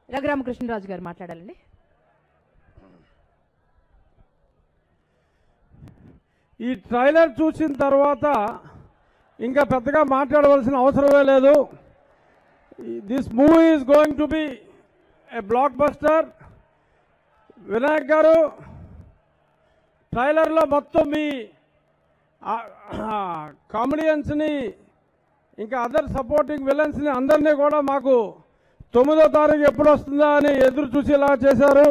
రఘురామకృష్ణరాజు గారు మాట్లాడాలండి ఈ ట్రైలర్ చూసిన తర్వాత ఇంకా పెద్దగా మాట్లాడవలసిన అవసరమే లేదు this movie is going to be a blockbuster Vinayak garu ట్రైలర్లో మొత్తం మీ కామెడియన్స్ని ఇంకా అదర్ సపోర్టింగ్ విలన్స్ని అందరినీ కూడా మాకు తొమ్మిదో తారీఖు ఎప్పుడు వస్తుందా అని ఎదురు చూసేలా చేశారు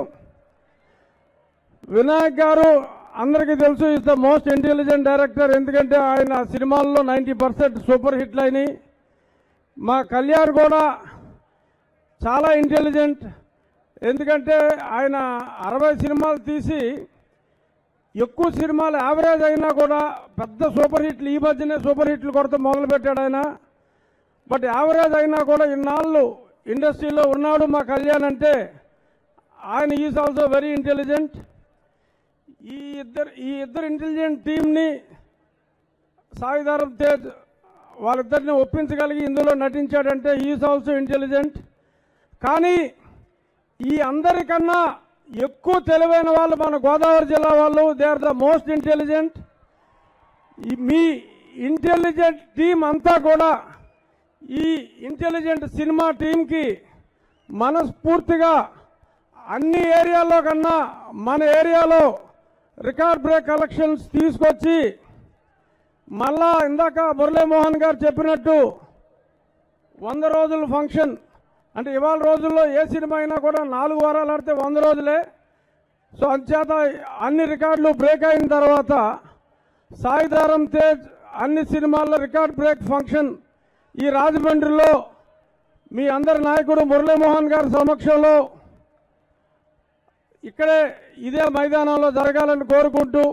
వినాయక్ గారు అందరికీ తెలుసు is the most intelligent director ఎందుకంటే ఆయన సినిమాల్లో నైంటీ పర్సెంట్ సూపర్ హిట్లు అయినాయి మా కళ్యాణ్ కూడా చాలా ఇంటెలిజెంట్ ఎందుకంటే ఆయన అరవై సినిమాలు తీసి ఎక్కువ సినిమాలు యావరేజ్ అయినా కూడా పెద్ద సూపర్ హిట్లు ఈ మధ్యనే సూపర్ హిట్లు కొడత మొదలుపెట్టాడు ఆయన బట్ యావరేజ్ అయినా కూడా ఇన్నాళ్ళు ఇండస్ట్రీలో ఉన్నాడు మా కళ్యాణ్ అంటే ఆయన ఈజ్ ఆల్సో వెరీ ఇంటెలిజెంట్ ఈ ఇద్దరు ఈ ఇద్దరు ఇంటెలిజెంట్ టీంని సాయిధరం తేజ్ వాళ్ళిద్దరిని ఒప్పించగలిగి ఇందులో నటించాడంటే ఈజ్ ఆల్సో ఇంటెలిజెంట్ కానీ ఈ అందరికన్నా ఎక్కువ తెలివైన వాళ్ళు మన గోదావరి జిల్లా వాళ్ళు they are the most intelligent ఈ మీ ఇంటెలిజెంట్ టీం అంతా కూడా ఈ ఇంటెలిజెంట్ సినిమా టీంకి మనస్ఫూర్తిగా అన్ని ఏరియాల్లో కన్నా మన ఏరియాలో రికార్డ్ బ్రేక్ కలెక్షన్స్ తీసుకొచ్చి మళ్ళా ఇందాక మురళీమోహన్ గారు చెప్పినట్టు వంద రోజుల ఫంక్షన్ అంటే ఇవాళ రోజుల్లో ఏ సినిమా అయినా కూడా నాలుగు వారాలు ఆడితే వంద రోజులే సో అంచేత అన్ని రికార్డులు బ్రేక్ అయిన తర్వాత సాయిధారం తేజ్ అన్ని సినిమాల్లో రికార్డ్ బ్రేక్ ఫంక్షన్ ఈ రాజమండ్రిలో మీ అందరి నాయకుడు మురళీమోహన్ గారి సమక్షంలో ఇక్కడే ఇదే మైదానంలో జరగాలని కోరుకుంటూ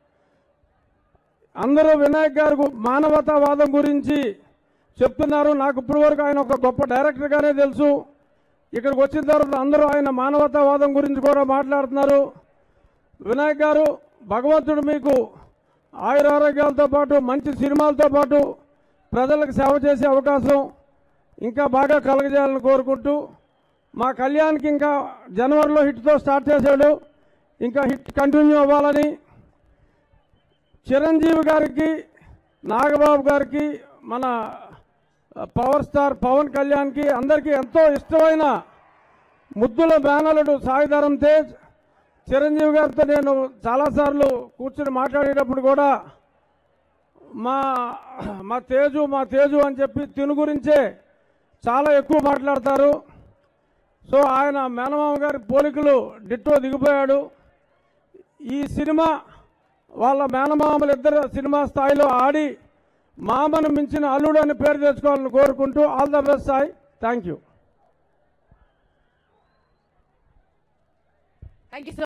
అందరూ వినాయక్ గారి గు- మానవతావాదం గురించి చెప్తున్నారు నాకు ఇప్పటి వరకు ఆయన ఒక గొప్ప డైరెక్టర్గానే తెలుసు ఇక్కడికి వచ్చిన తర్వాత అందరూ ఆయన మానవతావాదం గురించి కూడా మాట్లాడుతున్నారు వినాయక్ గారు భగవంతుడు మీకు ఆయురారోగ్యాలతో పాటు మంచి సినిమాలతో పాటు ప్రజలకు సేవ చేసే అవకాశం ఇంకా బాగా కలగజేయాలని కోరుకుంటూ మా కళ్యాణ్కి ఇంకా జనవరిలో హిట్తో స్టార్ట్ చేశాడు ఇంకా హిట్ కంటిన్యూ అవ్వాలని చిరంజీవి గారికి నాగబాబు గారికి మన పవర్ స్టార్ పవన్ కళ్యాణ్కి అందరికీ ఎంతో ఇష్టమైన ముద్దుల మేనలుడు సాయిధరం తేజ్ చిరంజీవి గారితో నేను చాలాసార్లు కూర్చుని మాట్లాడేటప్పుడు కూడా మా మా తేజు మా తేజు అని చెప్పి తిను గురించే చాలా ఎక్కువ మాట్లాడతారు సో ఆయన మేనమామ గారి పోలికలు డిట్టో దిగిపోయాడు ఈ సినిమా వాళ్ళ మేనమామలు ఇద్దరు సినిమా స్థాయిలో ఆడి మామను మించిన అల్లుడు అని పేరు తెచ్చుకోవాలని కోరుకుంటూ all the best Sai thank you thank you